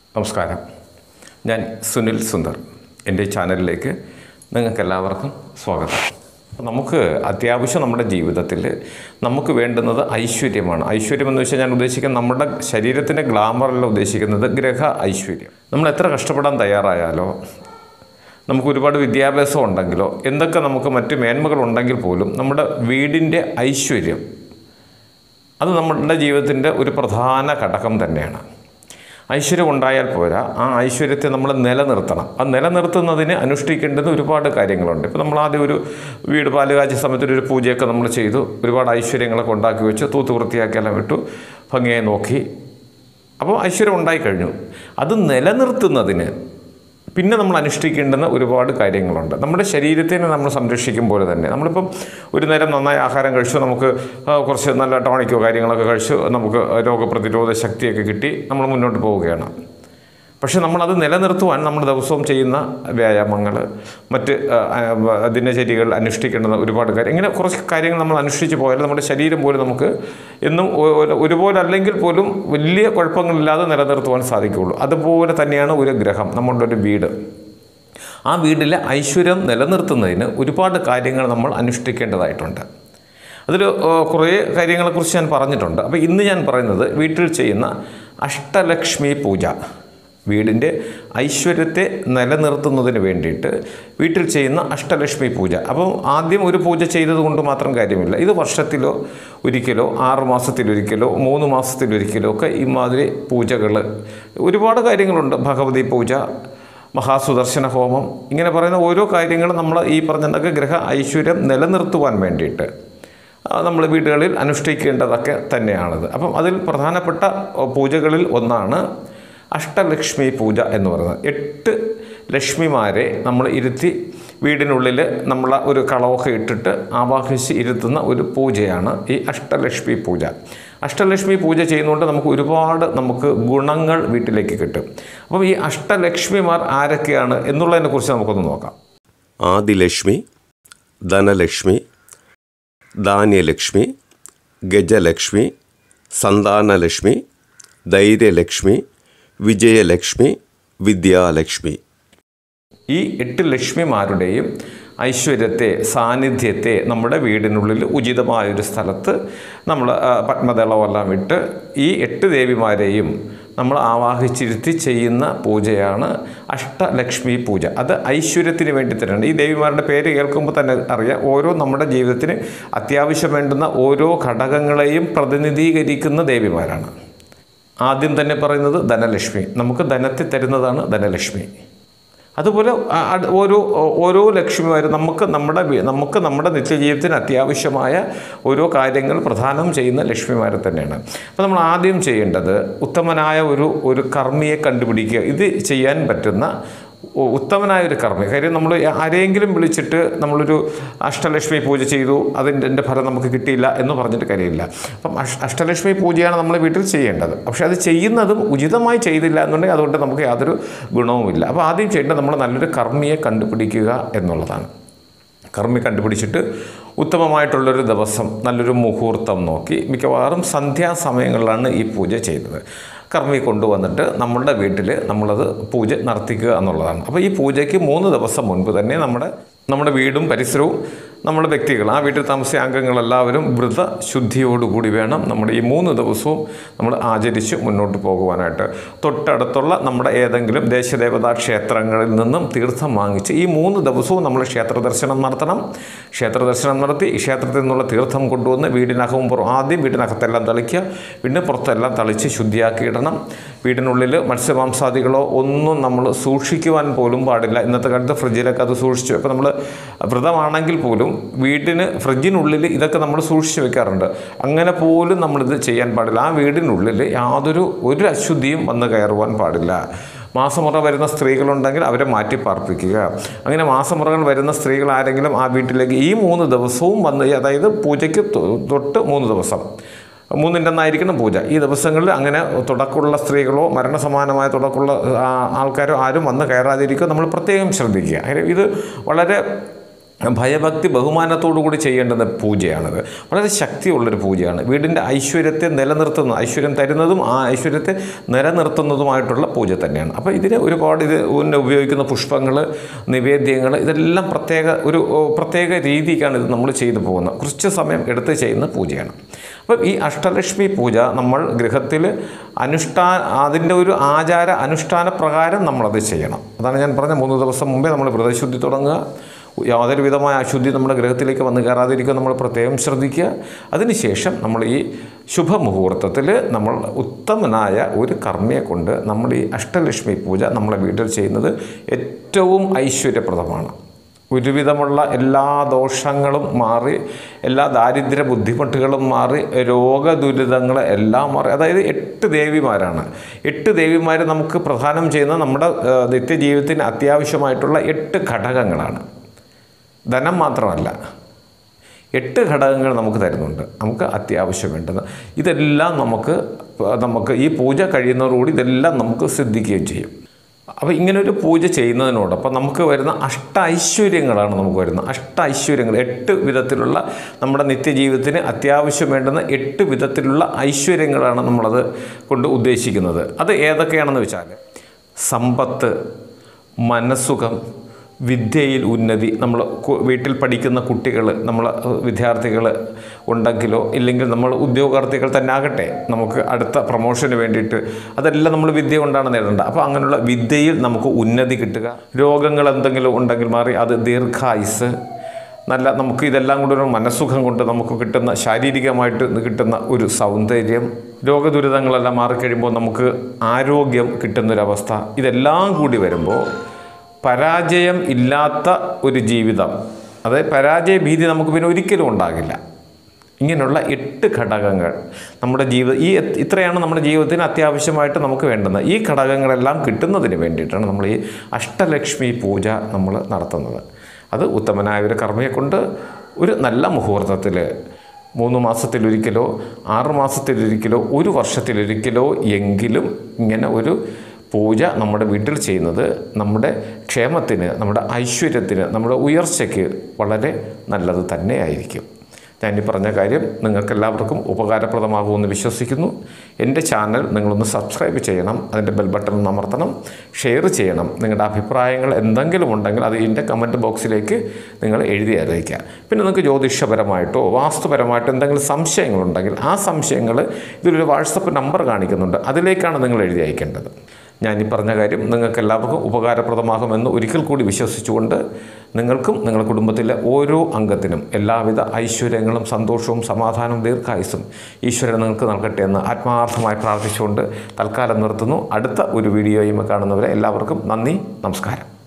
നമസ്കാരം ഞാൻ സുനിൽ സുന്ദർ എൻ്റെ ഈ ചാനലിലേക്ക് നിങ്ങൾക്കെല്ലാവർക്കും സ്വാഗതം നമുക്ക് അത്യാവശ്യം നമ്മുടെ ജീവിതത്തിൽ നമുക്ക് വേണ്ടുന്നത് ഐശ്വര്യമാണ് ഐശ്വര്യം എന്ന് വെച്ചാൽ ഞാൻ ഉദ്ദേശിക്കുന്നത് നമ്മുടെ ശരീരത്തിൻ്റെ ഗ്ലാമറല്ല ഉദ്ദേശിക്കുന്നത് ഗ്രഹ ഐശ്വര്യം നമ്മൾ എത്ര കഷ്ടപ്പെടാൻ തയ്യാറായാലോ നമുക്ക് ഒരുപാട് വിദ്യാഭ്യാസം ഉണ്ടെങ്കിലോ എന്തൊക്കെ നമുക്ക് മറ്റ് മേന്മകളുണ്ടെങ്കിൽ പോലും നമ്മുടെ വീടിൻ്റെ ഐശ്വര്യം അത് നമ്മുടെ ജീവിതത്തിൻ്റെ ഒരു പ്രധാന ഘടകം തന്നെയാണ് ഐശ്വര്യം ഉണ്ടായാൽ പോരാ ആ ഐശ്വര്യത്തെ നമ്മൾ നിലനിർത്തണം ആ നിലനിർത്തുന്നതിന് അനുഷ്ഠിക്കേണ്ടത് ഒരുപാട് കാര്യങ്ങളുണ്ട് ഇപ്പോൾ നമ്മൾ ആദ്യം ഒരു വീട് പാലുകാച്ച സമയത്ത് ഒരു പൂജയൊക്കെ നമ്മൾ ചെയ്തു ഒരുപാട് ഐശ്വര്യങ്ങളൊക്കെ ഉണ്ടാക്കി വെച്ച് തൂത്ത് വൃത്തിയാക്കിയെല്ലാം വിട്ടു ഭംഗിയായി നോക്കി അപ്പോൾ ഐശ്വര്യം ഉണ്ടായി കഴിഞ്ഞു അത് നിലനിർത്തുന്നതിന് പിന്നെ നമ്മൾ അനുഷ്ഠിക്കേണ്ടുന്ന ഒരുപാട് കാര്യങ്ങളുണ്ട് നമ്മുടെ ശരീരത്തിനെ നമ്മൾ സംരക്ഷിക്കും പോലെ തന്നെ നമ്മളിപ്പം ഒരു നേരം നന്നായി ആഹാരം കഴിച്ചു നമുക്ക് ആ, കുറച്ച് നല്ല ടോണിക്കോ കാര്യങ്ങളൊക്കെ കഴിച്ചു നമുക്ക് രോഗപ്രതിരോധ ശക്തിയൊക്കെ കിട്ടി നമ്മൾ മുന്നോട്ട് പോവുകയാണ് പക്ഷേ നമ്മളത് നിലനിർത്തുവാൻ നമ്മൾ ദിവസവും ചെയ്യുന്ന വ്യായാമങ്ങൾ മറ്റ് ആ, ആ, ദിനചര്യകൾ അനുഷ്ഠിക്കേണ്ടുന്ന ഒരുപാട് കാര്യം ഇങ്ങനെ കുറച്ച് കാര്യങ്ങൾ നമ്മൾ അനുഷ്ഠിച്ച് പോയാൽ നമ്മുടെ ശരീരം പോലും നമുക്ക് എന്നും ഒ- ഒ- ഒരുപോലെ അല്ലെങ്കിൽ പോലും വലിയ കുഴപ്പങ്ങളില്ലാതെ നിലനിർത്തുവാൻ സാധിക്കുകയുള്ളൂ അതുപോലെ തന്നെയാണ് ഒരു ഗ്രഹം നമ്മുടെ ഒരു വീട് ആ വീട്ടിലെ ഐശ്വര്യം നിലനിർത്തുന്നതിന് ഒരുപാട് കാര്യങ്ങൾ നമ്മൾ അനുഷ്ഠിക്കേണ്ടതായിട്ടുണ്ട് അതിൽ കുറേ കാര്യങ്ങളെക്കുറിച്ച് ഞാൻ പറഞ്ഞിട്ടുണ്ട് അപ്പോൾ ഇന്ന് ഞാൻ പറയുന്നത് വീട്ടിൽ ചെയ്യുന്ന അഷ്ടലക്ഷ്മി പൂജ വീടിൻ്റെ ഐശ്വര്യത്തെ നിലനിർത്തുന്നതിന് വേണ്ടിയിട്ട് വീട്ടിൽ ചെയ്യുന്ന അഷ്ടലക്ഷ്മി പൂജ അപ്പം ആദ്യം ഒരു പൂജ ചെയ്തത് കൊണ്ട് മാത്രം കാര്യമില്ല ഇത് വർഷത്തിലോ ഒരിക്കലോ ആറ് മാസത്തിലൊരിക്കലോ മൂന്ന് മാസത്തിലൊരിക്കലോ ഒക്കെ ഇമാതിരി പൂജകൾ ഒരുപാട് കാര്യങ്ങളുണ്ട് ഭഗവതി പൂജ മഹാസുദർശന ഹോമം ഇങ്ങനെ പറയുന്ന ഓരോ കാര്യങ്ങളും നമ്മൾ ഈ പറഞ്ഞതൊക്കെ ഗ്രഹ ഐശ്വര്യം നിലനിർത്തുവാൻ വേണ്ടിയിട്ട് നമ്മൾ വീടുകളിൽ അനുഷ്ഠിക്കേണ്ടതൊക്കെ തന്നെയാണത് അപ്പം അതിൽ പ്രധാനപ്പെട്ട അ, പൂജകളിൽ ഒന്നാണ് അഷ്ടലക്ഷ്മി പൂജ എന്ന് പറയുന്നത് എട്ട് ലക്ഷ്മിമാരെ നമ്മൾ ഇരുത്തി വീടിനുള്ളിൽ നമ്മൾ ഒരു കളവൊക്കെ ഇട്ടിട്ട് ആവാഹിച്ച് ഇരുത്തുന്ന ഒരു പൂജയാണ് ഈ അഷ്ടലക്ഷ്മി പൂജ അഷ്ടലക്ഷ്മി പൂജ ചെയ്യുന്നതുകൊണ്ട് നമുക്ക് ഒരുപാട് നമുക്ക് ഗുണങ്ങൾ വീട്ടിലേക്ക് കിട്ടും അപ്പം ഈ അഷ്ടലക്ഷ്മിമാർ ആരൊക്കെയാണ് എന്നുള്ളതിനെക്കുറിച്ച് നമുക്കൊന്ന് നോക്കാം ആദിലക്ഷ്മി ധനലക്ഷ്മി ധാന്യലക്ഷ്മി ഗജലക്ഷ്മി സന്താനലക്ഷ്മി ധൈര്യലക്ഷ്മി വിജയലക്ഷ്മി വിദ്യാലക്ഷ്മി ഈ എട്ട് ലക്ഷ്മിമാരുടെയും ഐശ്വര്യത്തെ സാന്നിധ്യത്തെ നമ്മുടെ വീടിനുള്ളിൽ ഉചിതമായൊരു സ്ഥലത്ത് നമ്മൾ ആ, പത്മദളമെല്ലാം ഇട്ട് ഈ എട്ട് ദേവിമാരെയും നമ്മൾ ആവാഹിച്ചിരുത്തി ചെയ്യുന്ന പൂജയാണ് അഷ്ടലക്ഷ്മി പൂജ അത് ഐശ്വര്യത്തിന് വേണ്ടി തന്നെയാണ് ഈ ദേവിമാരുടെ പേര് കേൾക്കുമ്പോൾ തന്നെ അറിയാം ഓരോ നമ്മുടെ ജീവിതത്തിന് അത്യാവശ്യം വേണ്ടുന്ന ഓരോ ഘടകങ്ങളെയും പ്രതിനിധീകരിക്കുന്ന ദേവിമാരാണ് ആദ്യം തന്നെ പറയുന്നത് ധനലക്ഷ്മി നമുക്ക് ധനത്തെ തരുന്നതാണ് ധനലക്ഷ്മി അതുപോലെ ആ- അട് ഓരോ ഓരോ ലക്ഷ്യമാരും നമുക്ക് നമ്മുടെ വി- നമുക്ക് നമ്മുടെ നിത്യജീവിതത്തിന് അത്യാവശ്യമായ ഓരോ കാര്യങ്ങൾ പ്രധാനം ചെയ്യുന്ന ലക്ഷ്മിമാരെ തന്നെയാണ് അപ്പോൾ നമ്മൾ ആദ്യം ചെയ്യേണ്ടത് ഉത്തമനായ ഒരു ഒരു കർമ്മിയെ കണ്ടുപിടിക്കുക ഇത് ചെയ്യാൻ പറ്റുന്ന ഉ- ഉത്തമനായ ഒരു കർമ്മി കാര്യം നമ്മൾ ആരെങ്കിലും വിളിച്ചിട്ട് നമ്മളൊരു അഷ്ടലക്ഷ്മി പൂജ ചെയ്തു അതിൻ്റെ എൻ്റെ ഫലം നമുക്ക് കിട്ടിയില്ല എന്ന് പറഞ്ഞിട്ട് കാര്യമില്ല അപ്പം അഷ് അഷ്ടലക്ഷ്മി പൂജയാണ് നമ്മൾ വീട്ടിൽ ചെയ്യേണ്ടത് പക്ഷേ അത് ചെയ്യുന്നതും ഉചിതമായി ചെയ്തില്ല എന്നുണ്ടെങ്കിൽ അതുകൊണ്ട് നമുക്ക് യാതൊരു ഗുണവുമില്ല അപ്പോൾ ആദ്യം ചെയ്യേണ്ടത് നമ്മൾ നല്ലൊരു കർമ്മിയെ കണ്ടുപിടിക്കുക എന്നുള്ളതാണ് കർമ്മി കണ്ടുപിടിച്ചിട്ട് ഉത്തമമായിട്ടുള്ളൊരു ദിവസം നല്ലൊരു മുഹൂർത്തം നോക്കി മിക്കവാറും സന്ധ്യാസമയങ്ങളിലാണ് ഈ പൂജ ചെയ്യുന്നത് കർമ്മി കൊണ്ടുവന്നിട്ട് നമ്മളുടെ വീട്ടിൽ നമ്മളത് പൂജ നടത്തിക്കുക എന്നുള്ളതാണ് അപ്പോൾ ഈ പൂജയ്ക്ക് മൂന്ന് ദിവസം മുൻപ് തന്നെ നമ്മുടെ നമ്മുടെ വീടും പരിസരവും നമ്മുടെ വ്യക്തികൾ ആ വീട്ടിൽ താമസിച്ച അംഗങ്ങളെല്ലാവരും വ്രത ശുദ്ധിയോടുകൂടി വേണം നമ്മുടെ ഈ മൂന്ന് ദിവസവും നമ്മൾ ആചരിച്ച് മുന്നോട്ട് പോകുവാനായിട്ട് തൊട്ടടുത്തുള്ള നമ്മുടെ ഏതെങ്കിലും ദേശദേവതാ ക്ഷേത്രങ്ങളിൽ നിന്നും തീർത്ഥം വാങ്ങിച്ച് ഈ മൂന്ന് ദിവസവും നമ്മൾ ക്ഷേത്ര ദർശനം നടത്തണം ക്ഷേത്ര ദർശനം നടത്തി ഈ ക്ഷേത്രത്തിൽ നിന്നുള്ള തീർത്ഥം കൊണ്ടുവന്ന് വീടിനകവും പുറം ആദ്യം വീടിനകത്തെല്ലാം തളിക്കുക പിന്നെ പുറത്തെല്ലാം തളിച്ച് ശുദ്ധിയാക്കിയിടണം വീടിനുള്ളിൽ മത്സ്യമാംസാദികളോ ഒന്നും നമ്മൾ സൂക്ഷിക്കുവാൻ പോലും പാടില്ല ഇന്നത്തെ കാലത്ത് ഫ്രിഡ്ജിലൊക്കെ അത് സൂക്ഷിച്ചു ഇപ്പോൾ നമ്മൾ വ്രതമാണെങ്കിൽ പോലും വീടിന് ഫ്രിഡ്ജിനുള്ളിൽ ഇതൊക്കെ നമ്മൾ സൂക്ഷിച്ച് വെക്കാറുണ്ട് അങ്ങനെ പോലും നമ്മളിത് ചെയ്യാൻ പാടില്ല ആ വീടിനുള്ളിൽ യാതൊരു ഒരു അശുദ്ധിയും വന്ന് കയറുവാൻ പാടില്ല മാസമുറ വരുന്ന സ്ത്രീകളുണ്ടെങ്കിൽ അവരെ മാറ്റി പാർപ്പിക്കുക അങ്ങനെ മാസമുറകൾ വരുന്ന സ്ത്രീകൾ ആരെങ്കിലും ആ വീട്ടിലേക്ക് ഈ മൂന്ന് ദിവസവും വന്ന് അതായത് പൂജയ്ക്ക് തൊ- തൊട്ട് മൂന്ന് ദിവസം മൂന്നിൻ്റെ ഒന്നായിരിക്കണം പൂജ ഈ ദിവസങ്ങളിൽ അങ്ങനെ തുടക്കമുള്ള സ്ത്രീകളോ മരണസമാനമായ തുടക്കമുള്ള ആ, ആൾക്കാരോ ആരും വന്ന് കയറാതിരിക്കുക നമ്മൾ പ്രത്യേകം ശ്രദ്ധിക്കുക കാര്യം ഇത് വളരെ ഭയഭക്തി ബഹുമാനത്തോടു കൂടി ചെയ്യേണ്ടുന്ന പൂജയാണത് വളരെ ശക്തിയുള്ളൊരു പൂജയാണ് വീടിൻ്റെ ഐശ്വര്യത്തെ നിലനിർത്തുന്ന ഐശ്വര്യം തരുന്നതും ആ ഐശ്വര്യത്തെ നിലനിർത്തുന്നതുമായിട്ടുള്ള പൂജ തന്നെയാണ് അപ്പോൾ ഇതിന് ഒരുപാട് ഇത് പിന്നെ ഉപയോഗിക്കുന്ന പുഷ്പങ്ങൾ നിവേദ്യങ്ങൾ ഇതെല്ലാം പ്രത്യേക ഒരു ഓ, പ്രത്യേക രീതിക്കാണ് ഇത് നമ്മൾ ചെയ്തു പോകുന്നത് കുറച്ച് സമയം എടുത്ത് ചെയ്യുന്ന പൂജയാണ് അപ്പം ഈ അഷ്ടലക്ഷ്മി പൂജ നമ്മൾ ഗൃഹത്തിൽ അനുഷ്ഠാ അതിൻ്റെ ഒരു ആചാര അനുഷ്ഠാന പ്രകാരം നമ്മളത് ചെയ്യണം അതാണ് ഞാൻ പറഞ്ഞ മൂന്ന് ദിവസം മുമ്പേ നമ്മൾ വ്രതശുദ്ധി തുടങ്ങുക യാതൊരു വിധമായ അശുദ്ധി നമ്മുടെ ഗ്രഹത്തിലേക്ക് വന്ന് കയറാതിരിക്കുക നമ്മൾ പ്രത്യേകം ശ്രദ്ധിക്കുക അതിനുശേഷം നമ്മൾ ഈ ശുഭമുഹൂർത്തത്തിൽ നമ്മൾ ഉത്തമനായ ഒരു കർമ്മിയെ കൊണ്ട് നമ്മൾ ഈ അഷ്ടലക്ഷ്മി പൂജ നമ്മളെ വീട്ടിൽ ചെയ്യുന്നത് ഏറ്റവും ഐശ്വര്യപ്രദമാണ് ഒരുവിധമുള്ള എല്ലാ ദോഷങ്ങളും മാറി എല്ലാ ദാരിദ്ര്യ ബുദ്ധിമുട്ടുകളും മാറി രോഗദുരിതങ്ങൾ എല്ലാം മാറി അതായത് എട്ട് ദേവിമാരാണ് എട്ട് ദേവിമാർ നമുക്ക് പ്രധാനം ചെയ്യുന്ന നമ്മുടെ ഏഹ്, നിത്യജീവിതത്തിന് അത്യാവശ്യമായിട്ടുള്ള എട്ട് ഘടകങ്ങളാണ് ധനം മാത്രമല്ല എട്ട് ഘടകങ്ങൾ നമുക്ക് തരുന്നുണ്ട് നമുക്ക് അത്യാവശ്യം വേണ്ടത് ഇതെല്ലാം നമുക്ക് നമുക്ക് ഈ പൂജ കഴിയുന്നതോടുകൂടി ഇതെല്ലാം നമുക്ക് സിദ്ധിക്കുകയും ചെയ്യും അപ്പോൾ ഇങ്ങനൊരു പൂജ ചെയ്യുന്നതിനോടൊപ്പം നമുക്ക് വരുന്ന അഷ്ട ഐശ്വര്യങ്ങളാണ് നമുക്ക് വരുന്നത് അഷ്ട ഐശ്വര്യങ്ങൾ എട്ട് വിധത്തിലുള്ള നമ്മുടെ നിത്യജീവിതത്തിന് അത്യാവശ്യം വേണ്ടുന്ന എട്ട് വിധത്തിലുള്ള ഐശ്വര്യങ്ങളാണ് നമ്മളത് കൊണ്ട് ഉദ്ദേശിക്കുന്നത് അത് ഏതൊക്കെയാണെന്ന് വെച്ചാൽ സമ്പത്ത് മനസ്സുഖം വിദ്യയിൽ ഉന്നതി നമ്മൾ കു- വീട്ടിൽ പഠിക്കുന്ന കുട്ടികൾ നമ്മൾ വിദ്യാർത്ഥികൾ ഉണ്ടെങ്കിലോ ഇല്ലെങ്കിൽ നമ്മൾ ഉദ്യോഗാർത്ഥികൾ തന്നെ ആകട്ടെ നമുക്ക് അടുത്ത പ്രൊമോഷന് വേണ്ടിയിട്ട് അതെല്ലാം നമ്മൾ വിദ്യ കൊണ്ടാണ് നേടേണ്ടത് അപ്പോൾ അങ്ങനെയുള്ള വിദ്യയിൽ നമുക്ക് ഉന്നതി കിട്ടുക രോഗങ്ങൾ എന്തെങ്കിലും ഉണ്ടെങ്കിൽ മാറി അത് ദീർഘായുസ് നല്ല നമുക്ക് ഇതെല്ലാം കൂടെ ഒരു മനസ്സുഖം കൊണ്ട് നമുക്ക് കിട്ടുന്ന ശാരീരികമായിട്ട് കിട്ടുന്ന ഒരു സൗന്ദര്യം രോഗദുരിതങ്ങളെല്ലാം മാറിക്കഴിയുമ്പോൾ നമുക്ക് ആരോഗ്യം കിട്ടുന്നൊരവസ്ഥ ഇതെല്ലാം കൂടി വരുമ്പോൾ പരാജയം ഇല്ലാത്ത ഒരു ജീവിതം അതായത് പരാജയ ഭീതി നമുക്ക് പിന്നെ ഒരിക്കലും ഉണ്ടാകില്ല ഇങ്ങനെയുള്ള എട്ട് ഘടകങ്ങൾ നമ്മുടെ ജീവിത ഈ എ- ഇത്രയാണ് നമ്മുടെ ജീവിതത്തിന് അത്യാവശ്യമായിട്ട് നമുക്ക് വേണ്ടുന്നത് ഈ ഘടകങ്ങളെല്ലാം കിട്ടുന്നതിന് വേണ്ടിയിട്ടാണ് നമ്മൾ ഈ അഷ്ടലക്ഷ്മി പൂജ നമ്മൾ നടത്തുന്നത് അത് ഉത്തമനായ ഒരു കർമ്മയെ കൊണ്ട് ഒരു നല്ല മുഹൂർത്തത്തിൽ മൂന്ന് മാസത്തിലൊരിക്കലോ ആറ് മാസത്തിലൊരിക്കലോ ഒരു വർഷത്തിലൊരിക്കലോ എങ്കിലും ഇങ്ങനെ ഒരു പൂജ നമ്മുടെ വീട്ടിൽ ചെയ്യുന്നത് നമ്മുടെ ക്ഷേമത്തിന് നമ്മുടെ ഐശ്വര്യത്തിന് നമ്മുടെ ഉയർച്ചയ്ക്ക് വളരെ നല്ലത് തന്നെയായിരിക്കും ഞാൻ ഈ പറഞ്ഞ കാര്യം നിങ്ങൾക്ക് എല്ലാവർക്കും ഉപകാരപ്രദമാകുമെന്ന് വിശ്വസിക്കുന്നു എൻ്റെ ചാനൽ നിങ്ങളൊന്ന് സബ്സ്ക്രൈബ് ചെയ്യണം അതിൻ്റെ ബെൽ ബട്ടൺ ഒന്ന് അമർത്തണം ഷെയർ ചെയ്യണം നിങ്ങളുടെ അഭിപ്രായങ്ങൾ എന്തെങ്കിലും ഉണ്ടെങ്കിൽ അത് എൻ്റെ കമൻറ്റ് ബോക്സിലേക്ക് നിങ്ങൾ എഴുതി അറിയിക്കുക പിന്നെ നിങ്ങൾക്ക് ജ്യോതിഷപരമായിട്ടോ വാസ്തുപരമായിട്ടോ എന്തെങ്കിലും സംശയങ്ങളുണ്ടെങ്കിൽ ആ സംശയങ്ങൾ ഇതിലൊരു വാട്സപ്പ് നമ്പർ കാണിക്കുന്നുണ്ട് അതിലേക്കാണ് നിങ്ങൾ എഴുതി അയക്കേണ്ടത് ഞാൻ ഈ പറഞ്ഞ കാര്യം നിങ്ങൾക്ക് എല്ലാവർക്കും ഉപകാരപ്രദമാകുമെന്ന് ഒരിക്കൽ കൂടി വിശ്വസിച്ചുകൊണ്ട് നിങ്ങൾക്കും നിങ്ങളുടെ കുടുംബത്തിലെ ഓരോ അംഗത്തിനും എല്ലാവിധ ഐശ്വര്യങ്ങളും സന്തോഷവും സമാധാനവും ദീർഘായുസും ഈശ്വരൻ നിങ്ങൾക്ക് നൽകട്ടെ എന്ന് ആത്മാർത്ഥമായി പ്രാർത്ഥിച്ചുകൊണ്ട് തൽക്കാലം നിർത്തുന്നു അടുത്ത ഒരു വീഡിയോയും കാണുന്നവരെ എല്ലാവർക്കും നന്ദി നമസ്കാരം